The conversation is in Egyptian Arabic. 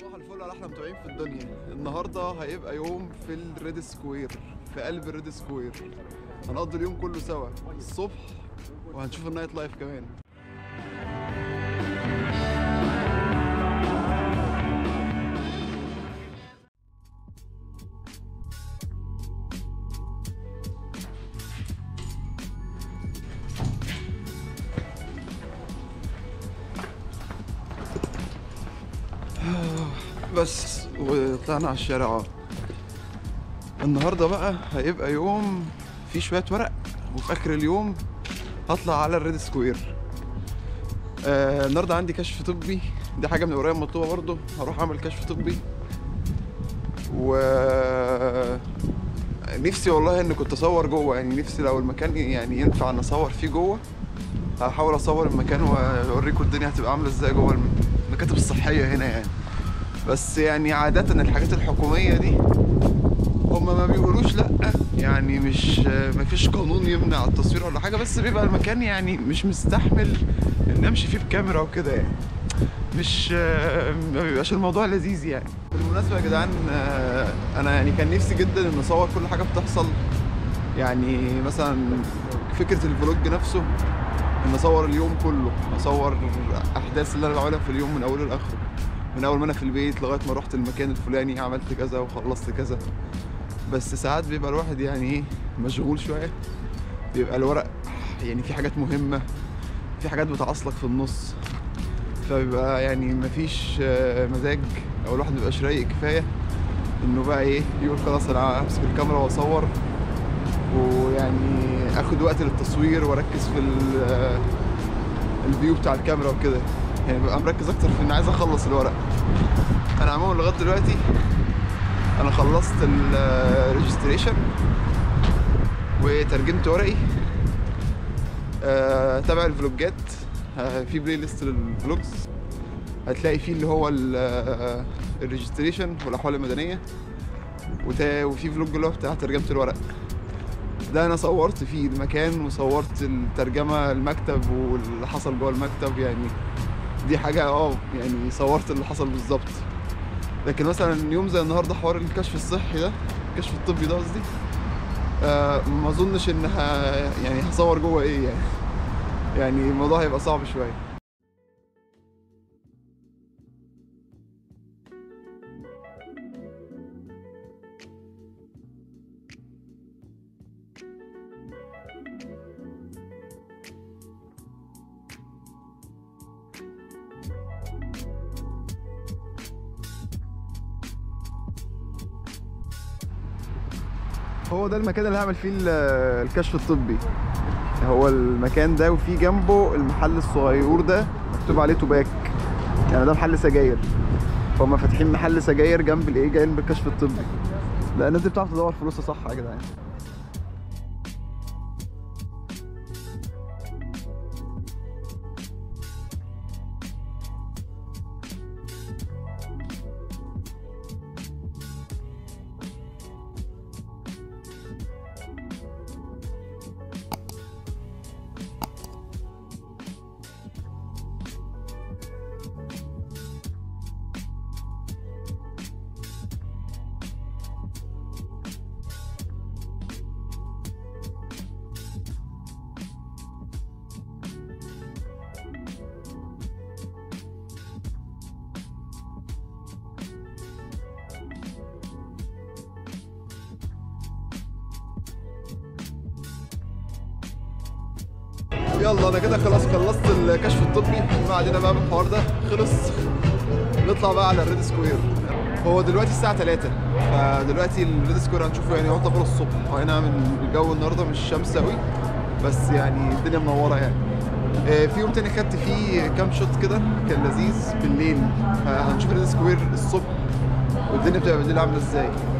صباح الفل على احلى متابعين في الدنيا النهارده هيبقى يوم في الريد سكوير في قلب الريد سكوير هنقضي اليوم كله سوا الصبح وهنشوف النايت لايف كمان بس وطلعنا على الشارع اهو النهارده بقى هيبقى يوم فيه شويه ورق وفي اخر اليوم هطلع على الريد سكوير آه النهارده عندي كشف طبي دي حاجه من قريب مطلوبه برضه هروح اعمل كشف طبي و نفسي والله ان كنت اصور جوه يعني نفسي لو المكان يعني ينفع ان اصور فيه جوه هحاول اصور المكان واوريكم الدنيا هتبقى عامله ازاي جوه المكاتب الصحيه هنا يعني بس يعني عادة الحاجات الحكومية دي هما ما بيقولوش لأ يعني مش مفيش قانون يمنع التصوير ولا حاجة بس بيبقى المكان يعني مش مستحمل إن أمشي فيه بكاميرا وكده يعني مش ما بيبقاش الموضوع لذيذ يعني بالمناسبة يا جدعان أنا يعني كان نفسي جدا إن أصور كل حاجة بتحصل يعني مثلا فكرة الفلوج نفسه إن أصور اليوم كله أصور أحداث اللي أنا بعملها في اليوم من أوله لآخره من اول ما انا في البيت لغايه ما رحت المكان الفلاني عملت كذا وخلصت كذا بس ساعات بيبقى الواحد يعني ايه مشغول شويه بيبقى الورق يعني في حاجات مهمه في حاجات بتعصلك في النص فبيبقى يعني مفيش مزاج او الواحد مبيبقاش رايق كفايه انه بقى ايه يقول خلاص انا امسك الكاميرا واصور ويعني اخد وقت للتصوير واركز في الفيو بتاع الكاميرا وكده يعني ببقى مركز اكتر في اني عايز اخلص الورق انا عموما لغايه دلوقتي انا خلصت الريجستريشن وترجمت ورقي أه تابع الفلوجات أه في بلاي ليست للفلوجز هتلاقي فيه اللي هو الريجستريشن والاحوال المدنيه وفي فلوج اللي هو بتاع ترجمه الورق ده انا صورت فيه المكان وصورت الترجمه المكتب واللي حصل جوه المكتب يعني دي حاجة اه يعني صورت اللي حصل بالظبط لكن مثلا يوم زي النهارده حوار الكشف الصحي ده الكشف الطبي ده قصدي آه ما اظنش ان يعني هصور جوه ايه يعني يعني الموضوع هيبقى صعب شويه هو ده المكان اللي هعمل فيه الكشف الطبي هو المكان ده وفي جنبه المحل الصغير ده مكتوب عليه توباك يعني ده محل سجاير فهم فاتحين محل سجاير جنب الايه جنب الكشف الطبي لا الناس دي بتعرف تدور فلوسها صح يا جدعان يلا انا كده خلاص خلصت الكشف الطبي ما علينا بقى من الحوار ده خلص نطلع بقى على الريد سكوير هو دلوقتي الساعة 3 فدلوقتي الريد سكوير هنشوفه يعني يعتبر الصبح اي نعم الجو النهارده مش شمس قوي بس يعني الدنيا منورة يعني في يوم تاني خدت فيه كام شوت كده كان لذيذ بالليل هنشوف الريد سكوير الصبح والدنيا بتبقى بالليل عاملة ازاي